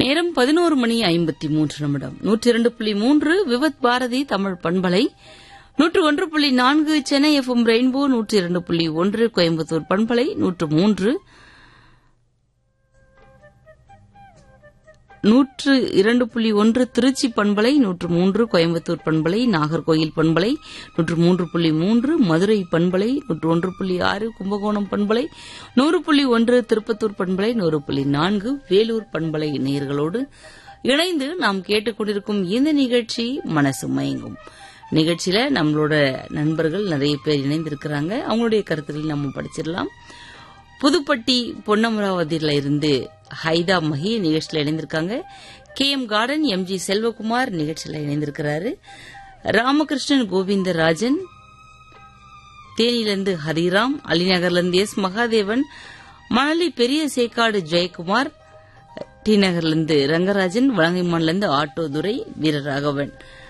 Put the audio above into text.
நேரம் பதினோரு மணி ஐம்பத்தி மூன்று நிமிடம் நூற்றி இரண்டு புள்ளி மூன்று விவத் பாரதி தமிழ் பண்பலை நூற்று ஒன்று புள்ளி நான்கு சென்னை எஃப்எம் ரெயின்போ நூற்றி இரண்டு புள்ளி ஒன்று கோயம்புத்தூர் பண்பலை நூற்று மூன்று நூற்று இரண்டு புள்ளி ஒன்று திருச்சி பண்பலை நூற்று மூன்று கோயம்புத்தூர் பண்பலை நாகர்கோயில் பண்பலை நூற்று மூன்று புள்ளி மூன்று மதுரை பண்பலை நூற்று ஒன்று புள்ளி ஆறு கும்பகோணம் பண்பலை நூறு புள்ளி ஒன்று திருப்பத்தூர் பண்பலை நூறு புள்ளி நான்கு வேலூர் பண்பலை நேயர்களோடு இணைந்து நாம் கேட்டுக்கொண்டிருக்கும் இந்த நிகழ்ச்சி மனசு மயங்கும் நிகழ்ச்சியில நம்மளோட நண்பர்கள் நிறைய பேர் இணைந்திருக்கிறாங்க அவங்களுடைய கருத்துக்களை நம்ம படிச்சிடலாம் புதுப்பட்டி பொன்னமராவதியில இருந்து ஹைதா மஹி நிகழ்ச்சியில் இணைந்திருக்காங்க K M garden M G Selvakumar நிகழ்ச்சியில் இணைந்திருக்கிறாரு ராமகிருஷ்ணன் கோவிந்தராஜன் தேனியிலிருந்து ஹரிராம் அலிநகர்லேருந்து எஸ் மகாதேவன் மணலி பெரிய சேக்காடு ஜெயக்குமார் டி நகர்லேருந்து ரங்கராஜன் வலங்கைமான்லேருந்து ஆட்டோ துரை வீரராகவன்